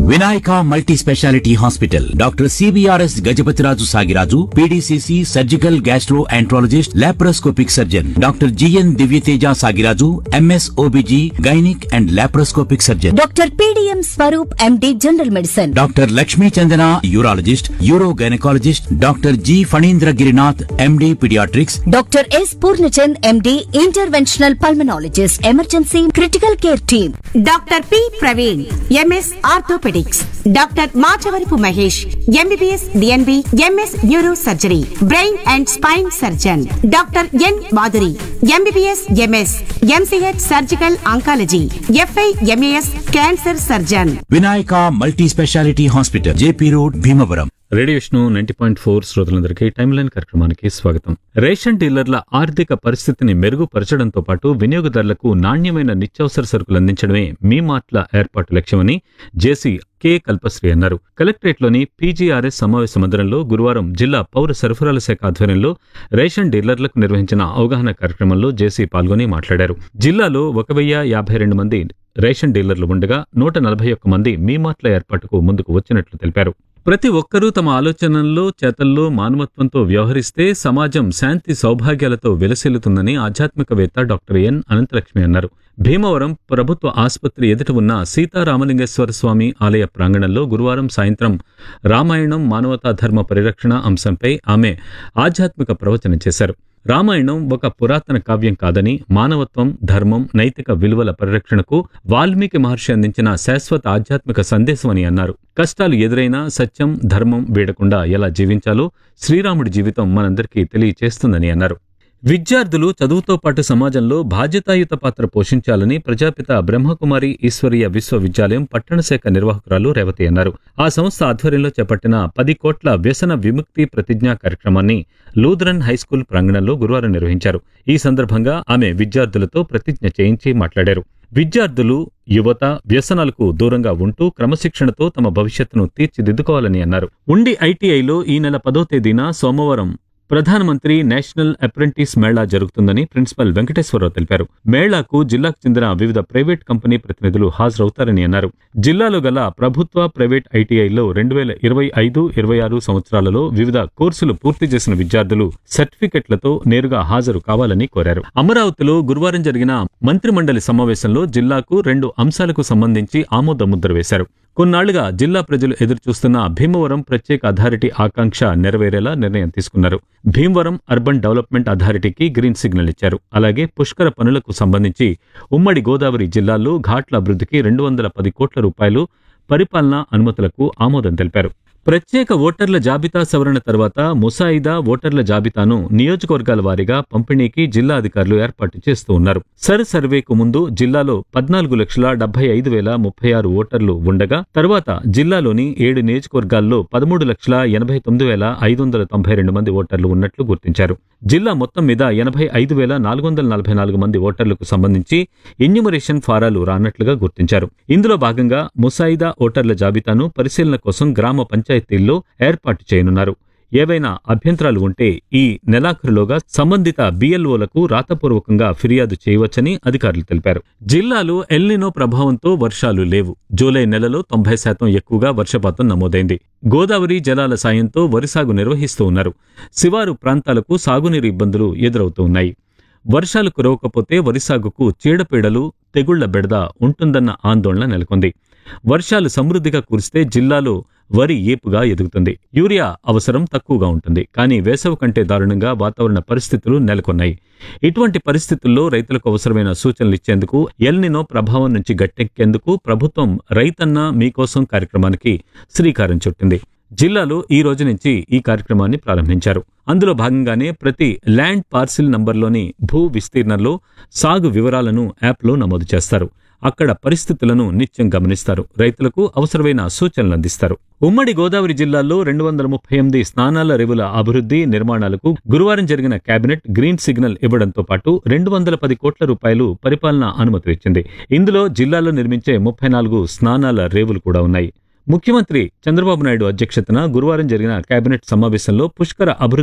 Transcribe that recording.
Vinayaka multi speciality hospital doctor CBRS Gajapathiraju Sagiraju PDCC surgical gastroenterologist laparoscopic surgeon doctor GN Divyateja Sagiraju MS OBG gynaec and laparoscopic surgeon doctor PDM Swaroop MD general medicine doctor Lakshmi Chandana urologist uro gynaecologist doctor G Phanindra Girinath MD paediatrics doctor S Purnachand MD interventional pulmonologist emergency critical care team doctor P Praveen MS orthopaedics doctor Machavarapu Mahesh MBBS DNB MS neuro surgery brain and spine surgeon doctor N Madhuri MBBS MS MCH surgical oncology FI MAS cancer surgeon Vinayaka multi speciality hospital JP road Bhimavaram radio Vishnu ninety point four శ్రోతలందరికీ time line కార్యక్రమానికి స్వాగతం ration డీలర్ల ఆర్థిక పరిస్థితిని మెరుగుపరచడంతో పాటు వినియోగదారులకు నాణ్యమైన నిత్యావసర సరుకులు అందించడమే మీ మాటల ఏర్పాటు లక్ష్యమని జేసీ కె కల్పశ్రీ అన్నారు కలెక్టరేట్లోని పీజీఆర్ఎస్ సమావేశ మందిరంలో గురువారం జిల్లా పౌర సరఫరాల శాఖ ఆధ్వర్యంలో రేషన్ డీలర్లకు నిర్వహించిన అవగాహన కార్యక్రమంలో జేసీ పాల్గొని మాట్లాడారు జిల్లాలో ఒక వెయ్యి యాభై రెండు మంది రేషన్ డీలర్లు ఉండగా నూట నలభై ఒక్క మంది మీ మాటల ఏర్పాటుకు ముందుకు వచ్చినట్లు తెలిపారు ప్రతి ఒక్కరూ తమ ఆలోచనల్లో చేతల్లో మానవత్వంతో వ్యవహరిస్తే సమాజం శాంతి సౌభాగ్యాలతో విలసిల్లుతుందని ఆధ్యాత్మికవేత్త డాక్టర్ ఎన్ అనంతలక్ష్మి అన్నారు భీమవరం ప్రభుత్వ ఆసుపత్రి ఎదుట ఉన్న సీతారామలింగేశ్వర స్వామి ఆలయ ప్రాంగణంలో గురువారం సాయంత్రం రామాయణం మానవతా ధర్మ పరిరక్షణ అంశంపై ఆమె ఆధ్యాత్మిక ప్రవచనం చేశారు రామాయణం ఒక పురాతన కావ్యం కాదని మానవత్వం ధర్మం నైతిక విలువల పరిరక్షణకు వాల్మీకి మహర్షి అందించిన శాశ్వత ఆధ్యాత్మిక సందేశమని అన్నారు కష్టాలు ఎదురైనా సత్యం ధర్మం వీడకుండా ఎలా జీవించాలో శ్రీరాముడి జీవితం మనందరికీ తెలియచేస్తుందని అన్నారు విద్యార్థులు చదువుతో పాటు సమాజంలో బాధ్యతాయుత పాత్ర పోషించాలని ప్రజాపిత బ్రహ్మకుమారి ఈశ్వరీయ విశ్వవిద్యాలయం పట్టణ శాఖ నిర్వాహకురాలు రేవతి అన్నారు ఆ సంస్థ ఆధ్వర్యంలో చేపట్టిన పది కోట్ల వ్యసన విముక్తి ప్రతిజ్ఞా కార్యక్రమాన్ని లూథరన్ హైస్కూల్ ప్రాంగణంలో గురువారం నిర్వహించారు ఈ సందర్భంగా ఆమె విద్యార్థులతో ప్రతిజ్ఞ చేయించి మాట్లాడారు విద్యార్థులు యువత వ్యసనాలకు దూరంగా ఉంటూ క్రమశిక్షణతో తమ భవిష్యత్తును తీర్చిదిద్దుకోవాలని అన్నారు ఉండి ఐటీఐలో ఈ నెల పదో తేదీన సోమవారం ప్రధానమంత్రి నేషనల్ అప్రెంటిస్ మేళా జరుగుతుందని ప్రిన్సిపల్ వెంకటేశ్వరరావు తెలిపారు మేళాకు జిల్లాకు చెందిన వివిధ ప్రైవేట్ కంపెనీ ప్రతినిధులు హాజరవుతారని అన్నారు జిల్లాలో గల ప్రభుత్వ ప్రైవేట్ ఐటీఐలో రెండు వేల ఇరవై ఐదు ఇరవై ఆరు సంవత్సరాలలో వివిధ కోర్సులు పూర్తి చేసిన విద్యార్థులు సర్టిఫికెట్లతో నేరుగా హాజరు కావాలని కోరారు అమరావతిలో గురువారం జరిగిన మంత్రిమండలి సమావేశంలో జిల్లాకు రెండు అంశాలకు సంబంధించి ఆమోద ముద్ర వేశారు కొన్నాళ్లుగా జిల్లా ప్రజలు ఎదురుచూస్తున్న భీమవరం ప్రత్యేక అథారిటీ ఆకాంక్ష నెరవేరేలా నిర్ణయం తీసుకున్నారు భీమవరం అర్బన్ డెవలప్మెంట్ అథారిటీకి గ్రీన్ సిగ్నల్ ఇచ్చారు అలాగే పుష్కర పనులకు సంబంధించి ఉమ్మడి గోదావరి జిల్లాల్లో ఘాట్ల అభివృద్ధికి రెండు వందల పది కోట్ల రూపాయలు పరిపాలనా అనుమతులకు ఆమోదం తెలిపారు ప్రత్యేక ఓటర్ల జాబితా సవరణ తర్వాత ముసాయిదా ఓటర్ల జాబితాను నియోజకవర్గాల వారీగా పంపిణీకి జిల్లా అధికారులు ఏర్పాటు చేస్తూ ఉన్నారు సర్ సర్వేకు ముందు జిల్లాలో పద్నాలుగు లక్షల డెబ్బై ఐదు వేల ముప్పై ఆరు ఓటర్లు ఉండగా తర్వాత జిల్లాలోని ఏడు నియోజకవర్గాల్లో పదమూడు లక్షల ఎనభై తొమ్మిది వేల ఐదు వందల తొంభై రెండు మంది ఓటర్లు ఉన్నట్లు గుర్తించారు జిల్లా మొత్తం మీద ఎనభై ఐదు వేల నాలుగు వందల నలభై నాలుగు మంది ఓటర్లకు సంబంధించి ఎన్యూమరేషన్ ఫారాలు రానట్లుగా గుర్తించారు ఇందులో భాగంగా ముసాయిదా ఓటర్ల జాబితాను పరిశీలన కోసం గ్రామ పంచాయతీల్లో ఏర్పాటు చేయనున్నారు ఏవైనా అభ్యంతరాలు ఉంటే ఈ నెలాఖరులోగా సంబంధిత బిఎల్ఓలకు రాతపూర్వకంగా ఫిర్యాదు చేయవచ్చని అధికారులు తెలిపారు జిల్లాలో ఎల్నినో ప్రభావంతో వర్షాలు లేవు జూలై నెలలో తొంభై శాతం ఎక్కువగా వర్షపాతం నమోదైంది గోదావరి జలాల సాయంతో వరి సాగు నిర్వహిస్తూ ఉన్నారు శివారు ప్రాంతాలకు సాగునీరు ఇబ్బందులు ఎదురవుతూ ఉన్నాయి వర్షాలు కురవకపోతే వరి సాగుకు చీడపీడలు తెగుళ్ల బెడద ఉంటుందన్న ఆందోళన నెలకొంది వర్షాలు సమృద్ధిగా కురిస్తే జిల్లాలో వరి ఏపుగా ఎదుగుతుంది యూరియా అవసరం తక్కువగా ఉంటుంది కానీ వేసవి కంటే దారుణంగా వాతావరణ పరిస్థితులు నెలకొన్నాయి ఇటువంటి పరిస్థితుల్లో రైతులకు అవసరమైన సూచనలు ఇచ్చేందుకు ఎల్నినో ప్రభావం నుంచి గట్టెక్కేందుకు ప్రభుత్వం రైతన్న మీకోసం కార్యక్రమానికి శ్రీకారం చుట్టింది జిల్లాలో ఈ రోజు నుంచి ఈ కార్యక్రమాన్ని ప్రారంభించారు అందులో భాగంగానే ప్రతి ల్యాండ్ పార్సిల్ నంబర్లోని భూ విస్తీర్ణంలో సాగు వివరాలను యాప్లో నమోదు చేస్తారు అక్కడ పరిస్థితులను నిత్యం గమనిస్తారు రైతులకు అవసరమైన సూచనలు అందిస్తారు ఉమ్మడి గోదావరి జిల్లాలో రెండు వందల ముప్పై ఎనిమిది స్నానాల రేవుల అభివృద్ధి నిర్మాణాలకు గురువారం జరిగిన కేబినెట్ గ్రీన్ సిగ్నల్ ఇవ్వడంతో పాటు రెండు వందల పది కోట్ల రూపాయలు పరిపాలనా అనుమతి ఇచ్చింది ఇందులో జిల్లాలో నిర్మించే ముప్పై నాలుగు స్నానాల రేవులు కూడా ఉన్నాయి ముఖ్యమంత్రి చంద్రబాబు నాయుడు అధ్యక్షతన గురువారం జరిగిన కేబినెట్ సమావేశంలో పుష్కర అభివృద్ధి